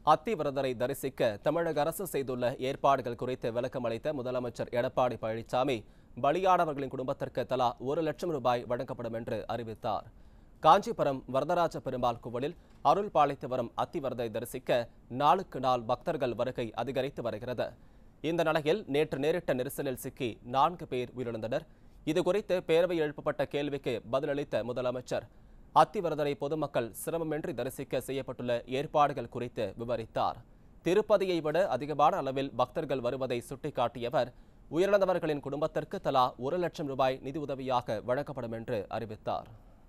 அத்திவரதரை தரிசிக்க தமிழக அரசு செய்துள்ள ஏற்பாடுகள் குறித்து விளக்கம் அளித்த முதலமைச்சர் எடப்பாடி பழனிசாமி பலியானவர்களின் குடும்பத்திற்கு தலா ஒரு லட்சம் ரூபாய் வழங்கப்படும் என்று அறிவித்தார் காஞ்சிபுரம் வரதராஜ பெருமாள் கோவிலில் அருள் பாலித்து வரும் அத்திவரதை தரிசிக்க நாளுக்கு நாள் பக்தர்கள் வருகை அதிகரித்து வருகிறது இந்த நிலையில் நேற்று நேரிட்ட நெரிசலில் சிக்கி நான்கு பேர் உயிரிழந்தனர் இதுகுறித்து பேரவையில் எழுப்பப்பட்ட கேள்விக்கு பதிலளித்த முதலமைச்சர் அத்திவரதரை பொதுமக்கள் சிரமமின்றி தரிசிக்க செய்யப்பட்டுள்ள ஏற்பாடுகள் குறித்து விவரித்தார் திருப்பதியை விட அதிகமான அளவில் பக்தர்கள் வருவதை சுட்டிக்காட்டியவர் உயிரிழந்தவர்களின் குடும்பத்திற்கு தலா ஒரு லட்சம் ரூபாய் நிதி உதவியாக வழங்கப்படும் என்று அறிவித்தார்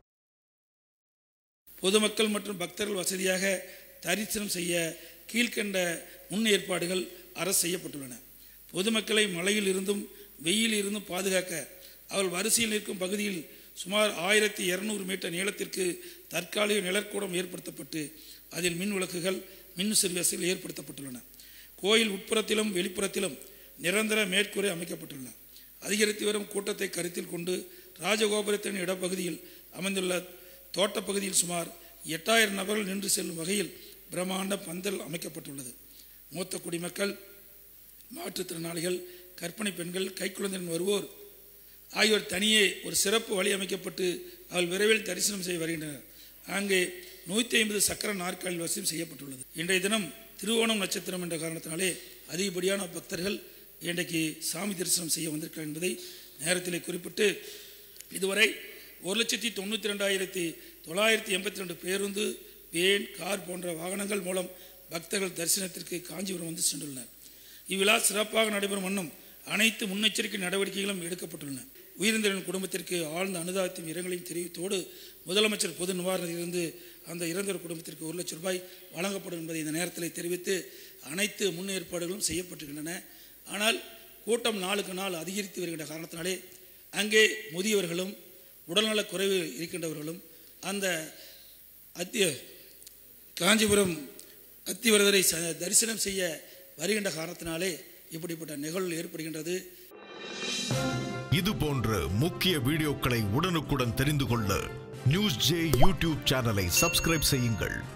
பொதுமக்கள் மற்றும் பக்தர்கள் வசதியாக தரிசனம் செய்ய கீழ்க்கண்ட முன் ஏற்பாடுகள் அரசு செய்யப்பட்டுள்ளன பொதுமக்களை மழையில் இருந்தும் வெயில் இருந்தும் பாதுகாக்க அவள் வரிசையில் நிற்கும் பகுதியில் சுமார் ஆயிரத்தி இருநூறு மீட்டர் நீளத்திற்கு தற்காலிக நிழற்கூடம் ஏற்படுத்தப்பட்டு அதில் மின் விளக்குகள் மின் வசதிகள் ஏற்படுத்தப்பட்டுள்ளன கோயில் உட்புறத்திலும் வெளிப்புறத்திலும் நிரந்தர மேற்கூரை அமைக்கப்பட்டுள்ளன அதிகரித்து வரும் கூட்டத்தை கருத்தில் கொண்டு ராஜகோபுரத்தின் இடப்பகுதியில் அமைந்துள்ள தோட்டப்பகுதியில் சுமார் எட்டாயிரம் நபர்கள் நின்று செல்லும் வகையில் பிரம்மாண்ட பந்தல் அமைக்கப்பட்டுள்ளது மூத்த குடிமக்கள் மாற்றுத்திறனாளிகள் கர்ப்பிணி பெண்கள் கைக்குழந்தையின் வருவோர் ஆகியோர் தனியே ஒரு சிறப்பு வழி அமைக்கப்பட்டு அவள் விரைவில் தரிசனம் செய்ய வருகின்றனர் அங்கே நூற்றி ஐம்பது சக்கர நாற்காலி வசதியும் செய்யப்பட்டுள்ளது இன்றைய தினம் திருவோணம் நட்சத்திரம் என்ற காரணத்தினாலே அதிகப்படியான பக்தர்கள் இன்றைக்கு சாமி தரிசனம் செய்ய வந்திருக்கிறார் என்பதை நேரத்தில் குறிப்பிட்டு இதுவரை ஒரு லட்சத்தி தொண்ணூற்றி ரெண்டாயிரத்தி தொள்ளாயிரத்தி எண்பத்தி ரெண்டு பேருந்து வேன் கார் போன்ற வாகனங்கள் மூலம் பக்தர்கள் தரிசனத்திற்கு காஞ்சிபுரம் வந்து சென்றுள்ளனர் இவ்விழா சிறப்பாக நடைபெறும் வண்ணம் அனைத்து முன்னெச்சரிக்கை நடவடிக்கைகளும் எடுக்கப்பட்டுள்ளன உயிரிழந்தவரின் குடும்பத்திற்கு ஆழ்ந்த அனுதாபத்தையும் இரங்கலையும் தெரிவித்தோடு முதலமைச்சர் பொது நிவாரணத்திலிருந்து அந்த இறந்தவர் குடும்பத்திற்கு ஒரு லட்சம் ரூபாய் வழங்கப்படும் என்பதை இந்த நேரத்தில் தெரிவித்து அனைத்து முன்னேற்பாடுகளும் செய்யப்பட்டிருக்கின்றன ஆனால் கூட்டம் நாளுக்கு நாள் அதிகரித்து வருகின்ற காரணத்தினாலே அங்கே முதியவர்களும் உடல்நலக் குறைவு இருக்கின்றவர்களும் அந்த அத்திய காஞ்சிபுரம் அத்திவரதரை ச- தரிசனம் செய்ய வருகின்ற காரணத்தினாலே இப்படிப்பட்ட நிகழ்வு ஏற்படுகின்றது இது போன்ற முக்கிய வீடியோக்களை உடனுக்குடன் தெரிந்து கொள்ள நியூஸ் ஜே யூடியூப் சேனலை சப்ஸ்கிரைப் செய்யுங்கள்